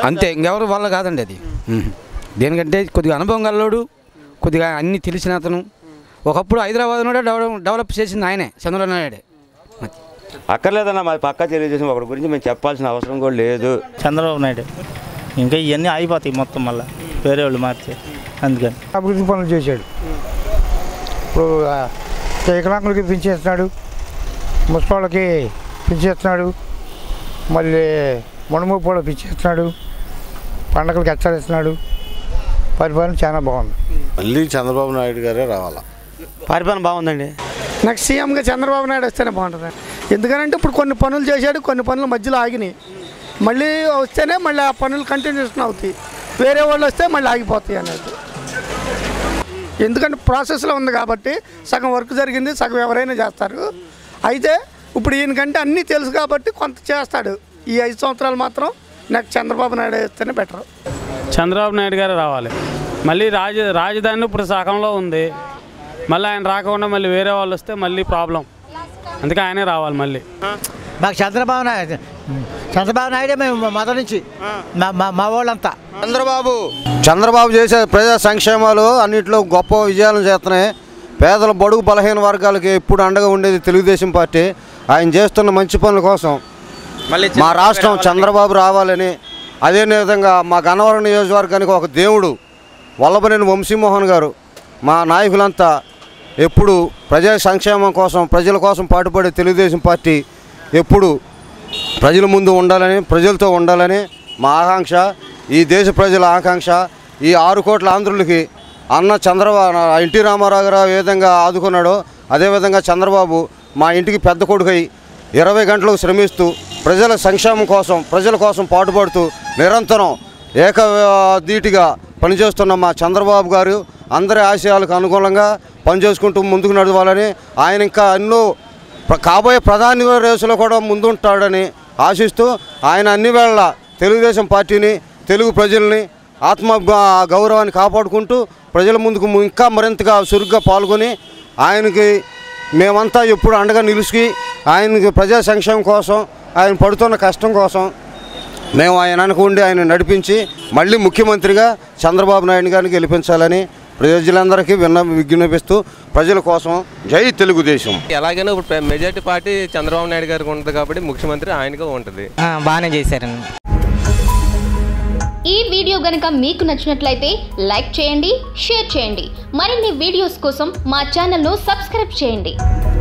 అంతే ఇంకెవరి వల్ల కాదండి అది ఉహు. దేనికంటే కొద్దిగా అనుభవం గలవాడు కొద్దిగా అన్నీ తెలిసిన అతను ఒకప్పుడు హైదరాబాద్ కూడా డెవలప్ డెవలప్ చేసింది ఆయనే చంద్రబాబు నాయుడే అక్కర్లేదన్న మాది పక్కా తెలియజేసిన ఒకటి గురించి మేము చెప్పాల్సిన అవసరం కూడా లేదు చంద్రబాబు నాయుడు ఇంకా ఇవన్నీ అయిపోతాయి మొత్తం మళ్ళీ వేరే వాళ్ళు మారితే అందుకని అభివృద్ధి పనులు చేశాడు ఇప్పుడు ఆ, వికలాంగులకి పింఛేస్తున్నాడు ముసలికి పింఛేస్తున్నాడు మళ్ళీ మునుమూపు కూడా పింఛేస్తున్నాడు పండగలకి హెచ్చరిస్తున్నాడు పరిపాలన చాలా బాగుంది మళ్ళీ చంద్రబాబు నాయుడు గారే రావాలా పరిపాలన బాగుందండి నెక్స్ట్ సీఎంగా చంద్రబాబు నాయుడు వస్తేనే బాగుంటుంది ఎందుకంటే ఇప్పుడు కొన్ని పనులు చేశాడు కొన్ని పనులు మధ్యలో ఆగినాయి మళ్ళీ వస్తేనే మళ్ళీ ఆ పనులు కంటిన్యూషన్ అవుతాయి వేరే వాళ్ళు వస్తే మళ్ళీ ఆగిపోతాయి అనేది ఎందుకంటే ప్రాసెస్లో ఉంది కాబట్టి సగం వర్క్ జరిగింది సగం ఎవరైనా చేస్తారు అయితే ఇప్పుడు ఈయనకంటే అన్నీ తెలుసు కాబట్టి కొంత చేస్తాడు ఈ ఐదు సంవత్సరాలు మాత్రం నాకు చంద్రబాబు నాయుడు వేస్తేనే బెటర్ చంద్రబాబు నాయుడు గారు రావాలి మళ్ళీ రాజ రాజధాని ఇప్పుడు సగంలో ఉంది మళ్ళీ ఆయన రాకుండా మళ్ళీ వేరే వాళ్ళు వస్తే మళ్ళీ ప్రాబ్లం అందుకే ఆయనే రావాలి మళ్ళీ మాకు చంద్రబాబు నాయుడు చంద్రబాబు నాయుడే మేము మొదటి నుంచి మా మా- మా వాళ్ళంతా చంద్రబాబు చంద్రబాబు చేసే ప్రజా సంక్షేమాలు అన్నింటిలో గొప్ప విజయాలను చేస్తున్నాయి పేదల బడుగు బలహీన వర్గాలకి ఎప్పుడు అండగా ఉండేది తెలుగుదేశం పార్టీ ఆయన చేస్తున్న మంచి పనుల కోసం మా రాష్ట్రం చంద్రబాబు రావాలని అదే విధంగా మా గన్నవరం నియోజకవర్గానికి ఒక దేవుడు వల్లభనేని వంశీమోహన్ గారు మా నాయకులంతా ఎప్పుడు ప్రజా సంక్షేమం కోసం ప్రజల కోసం పాటుపడే తెలుగుదేశం పార్టీ ఎప్పుడు ప్రజల ముందు ఉండాలని ప్రజలతో ఉండాలని మా ఆకాంక్ష ఈ దేశ ప్రజల ఆకాంక్ష ఈ ఆరు కోట్ల ఆంధ్రులకి అన్న చంద్రబాబు ఎన్టీ రామారావు గారు ఏ విధంగా ఆదుకున్నాడో అదేవిధంగా చంద్రబాబు మా ఇంటికి పెద్ద కొడుకై ఇరవై గంటలకు శ్రమిస్తూ ప్రజల సంక్షేమం కోసం ప్రజల కోసం పాటుపడుతూ నిరంతరం ఏక ధీటిగా పనిచేస్తున్న మా చంద్రబాబు గారు అందరి ఆశయాలకు అనుకూలంగా పనిచేసుకుంటూ ముందుకు నడవాలని ఆయన ఇంకా ఎన్నో ప్ర- కాబోయే ప్రధాని రేసులో కూడా ముందుంటాడని ఆశిస్తూ ఆయన అన్ని వేళ తెలుగుదేశం పార్టీని తెలుగు ప్రజల్ని ఆత్మ గ- గౌరవాన్ని కాపాడుకుంటూ ప్రజల ముందుకు ము- ఇంకా మరింతగా చురుగ్గా పాల్గొని ఆయనకి మేమంతా ఎప్పుడు అండగా నిలిచి ఆయనకి ప్రజా సంక్షేమం కోసం ఆయన పడుతున్న కష్టం కోసం మేము ఆయన అనుకుండి ఆయన నడిపించి మళ్ళీ ముఖ్యమంత్రిగా చంద్రబాబు నాయుడు గారిని గెలిపించాలని ప్రజలందరికీ విన్న విజ్ఞాపిస్తూ ప్రజల కోసం జై తెలుగుదేశం ఎలాగైనా ఇప్పుడు మెజార్టీ పార్టీ చంద్రబాబు నాయుడు గారికి ఉంటుంది కాబట్టి ముఖ్యమంత్రి ఆయనగా ఉంటుంది బాగానే చేశారండి ఈ వీడియో గనుక మీకు నచ్చినట్లయితే లైక్ చేయండి షేర్ చేయండి మరిన్ని వీడియోస్ కోసం మా ఛానల్ను సబ్స్క్రైబ్ చేయండి